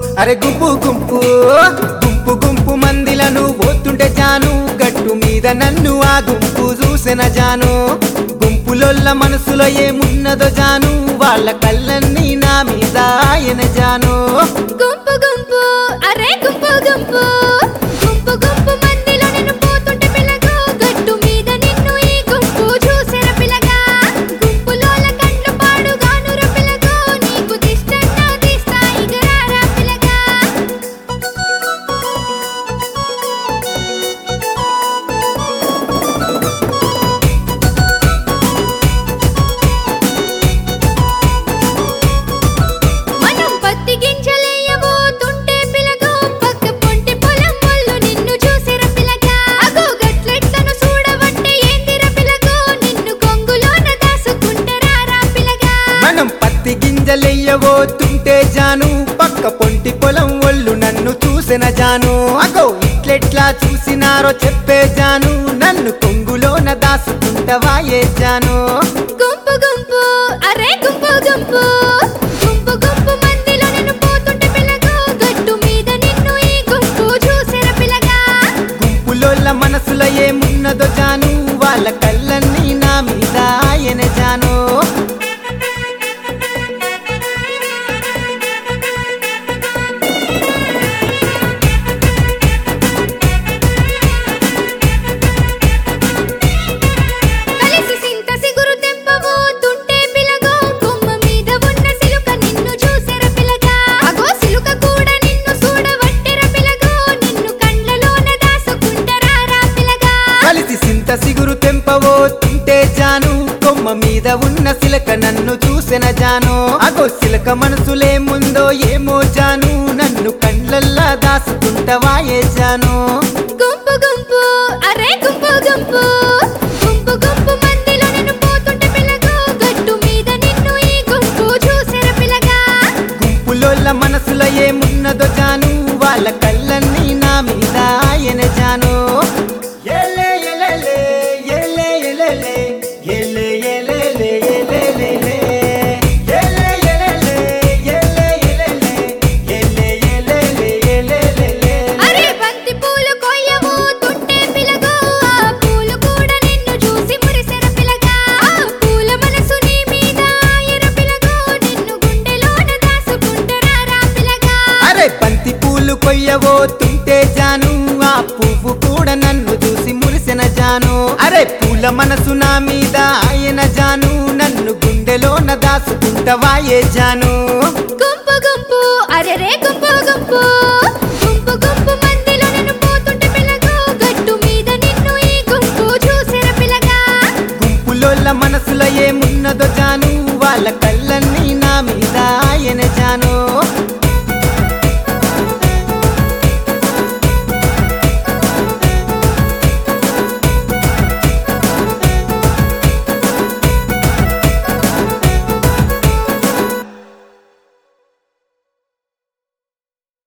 అరే గుంపు గుంపు గుంపు గుంపు మందిలను పోతుంటే జాను గట్టు మీద నన్ను ఆ గుంపు చూసిన జాను గుంపులొల్ల మనసులో ఏమున్నదో జాను వాళ్ళ కళ్ళన్నీ నా మీద ఆయన జాను గుంపు గుంపు అరే గుంపు గుంపు గుంపు గుంపు మందిలో నిన్ను పోతుంటే పిల్లగా గట్టు మీద నిన్ను ఈ గుంపు చూసిన పిల్లగా గుంపులోల కండ్లు పాడుగాను ర పిల్లగా నీకు దిష్టన్నా దిస్తా ఇగరారా పిల్లగా మనం పత్తి గింజలేయబోతుంటే పిలగా పక్క పొంటి పొలం వాళ్ళు నిన్ను చూసిర పిలగా అగో గట్లెట్లను చూడబట్టే ఏందిర పిలగో నిన్ను కొంగులోన దాసుకుంటరారా పిలగా మనం పత్తి గింజలెయ్యబోతుంటే జాను పక్క పొంటి పొలం ఒళ్ళు నన్ను చూసిన జాను అగో ఇట్లెట్లా చూసినారో చెప్పే జాను నన్ను కొంగులోన దాసుకుంటవా ఏ జాను గుంపు గుంపు అరే గుంపు గుంపు గుంపు గుంపు మందిలో నిన్ను పోతుంటే పిలగా గట్టు మీద నిన్ను ఈ గుంపు చూసిర పిలగా గుంపులోళ్ళ మనసులో ఏమున్నదో జాను వాళ్ళ కళ్ళన్నీ నా మీద ఆయన జాను కలిసి సింత సిగురు తెంపబోతుంటే పిలగో కొమ్మ మీద ఉన్న సిలుక నిన్ను చూసెర పిలగా అగో సిలుక కూడా నిన్ను చూడవట్టెర పిలగో నిన్ను కండ్లలోన దాసుకుంటరారా పిలగా కలిసి సింత సిగురు తెంపబోతుంటే జాను కొమ్మ మీద ఉన్న సిలక నన్ను చూసిన జాను అగో సిలక మనసులేముందో ఏమో జాను నన్ను కండ్లల్లా దాసుకుంటవా ఏ జాను గుంపు గుంపు అరే గుంపు గుంపు గుంపు గుంపు మందిలో నిన్ను పోతుంటే పిలగో గట్టు మీద నిన్ను ఈ గుంపు చూసెర పిలగా గుంపులోళ్ళ మనసులో ఏమున్నదో జాను వాళ్ళ కళ్ళన్నీ నా మీద ఆయన జాను ఎలే ఎలెలే, ఎలే ఎలెలే, ఎలే ఎలెలే, ఎలెలెలే. ఎలే ఎలెలే, ఎలే ఎలెలే, ఎలే ఎలెలే, ఎలెలెలే. అరే బంతి పూలు కొయ్యబోతుంటే పిలగో ఆ పూలు కూడా నిన్ను చూసి మురిసెర పిలగా ఆ పూల మనసు నీ మీద ఆయర పిలగో నిన్ను గుండెలోన దాసుకుంటరారా పిలగా అరే బంతి పూలు కొయ్యబోతుంటే జాను ఆ పువ్వు కూడా నన్ను చూసి మురిసిన జాను అరే పూల మనసు నా మీద ఆయన జాను నన్ను గుండెలోన దాసుకుంటవా ఏ జాను గుంపు గుంపు అరే రే గుంపు గుంపు గుంపు గుంపు మందిలో నిన్ను పోతుంటే పిలగో గట్టు మీద నిన్ను ఈ గుంపు చూసెర పిలగా గుంపులోళ్ళ మనసులో ఏమున్నదో జాను వాళ్ళ కళ్ళన్నీ నా మీద ఆయన జాను